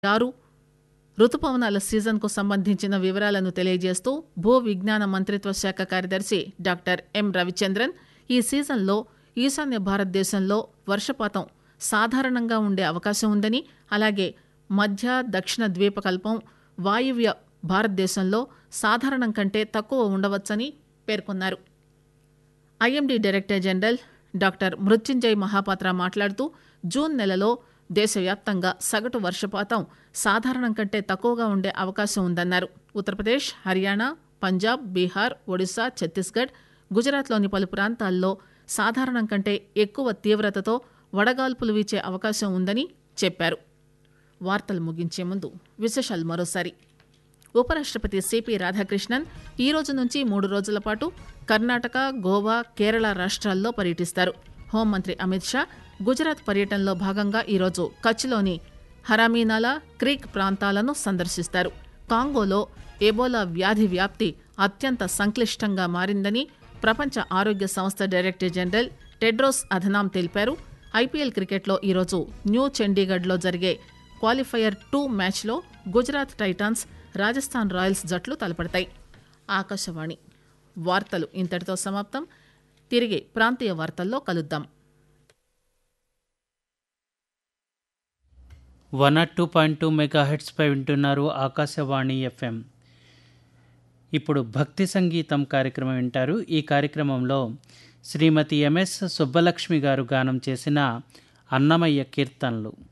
ఆరు రుతుపవనాల సీజన్కు సంబంధించిన వివరాలను తెలియజేస్తూ భూ విజ్ఞాన మంత్రిత్వ శాఖ కార్యదర్శి డాక్టర్ ఎం రవిచంద్రన్ ఈ సీజన్లో ఈశాన్య భారతదేశంలో వర్షపాతం సాధారణంగా ఉండే అవకాశం ఉందని అలాగే మధ్య దక్షిణ ద్వీపకల్పం వాయువ్య భారతదేశంలో సాధారణం కంటే తక్కువ ఉండవచ్చని పేర్కొన్నారు IMD director general doctor Mrutyunjay Mohapatra మాట్లాడుతూ జూన్ నెలలో దేశవ్యాప్తంగా సగటు వర్షపాతం సాధారణం కంటే తక్కువగా ఉండే అవకాశం ఉందన్నారు ఉత్తరప్రదేశ్ హర్యానా పంజాబ్ బీహార్ ఒడిశా ఛత్తీస్గఢ్ గుజరాత్లోని పలు ప్రాంతాల్లో సాధారణం కంటే ఎక్కువ తీవ్రతతో వడగాల్పులు వీచే అవకాశం ఉందని చెప్పారు వార్తలు ముగించే ముందు విశేషాలు మరోసారి ఉపరాష్ట్రపతి సిపి రాధాకృష్ణన్ ఈ రోజు నుంచి మూడు రోజుల పాటు కర్ణాటక గోవా కేరళ రాష్ట్రాల్లో పర్యటిస్తారు హోంమంత్రి అమిత్ షా గుజరాత్ పర్యటనలో భాగంగా ఈరోజు కచ్లోని హరామీనాలా క్రీక్ ప్రాంతాలను సందర్శిస్తారు కాంగోలో ఎబోలా వ్యాధి వ్యాప్తి అత్యంత సంక్లిష్టంగా మారిందని ప్రపంచ ఆరోగ్య సంస్థ డైరెక్టర్ జనరల్ టెడ్రోస్ అధనాం తెలిపారు ఐపీఎల్ క్రికెట్లో ఈరోజు న్యూ చండీగఢ్లో జరిగే క్వాలిఫైయర్ టూ మ్యాచ్లో గుజరాత్ టైటాన్స్ రాజస్థాన్ రాయల్స్ జట్లు తలపడతాయి ఆకాశవాణి వార్తలు ఇంతటితో సమాప్తం తిరిగి ప్రాంతీయ వార్తల్లో కలుద్దాం one nought two point two మెగా హెడ్స్పై వింటున్నారు ఆకాశవాణి ఎఫ్ఎం ఇప్పుడు భక్తి సంగీతం కార్యక్రమం వింటారు ఈ కార్యక్రమంలో శ్రీమతి ఎంఎస్ సుబ్బలక్ష్మి గారు గానం చేసిన అన్నమయ్య కీర్తనలు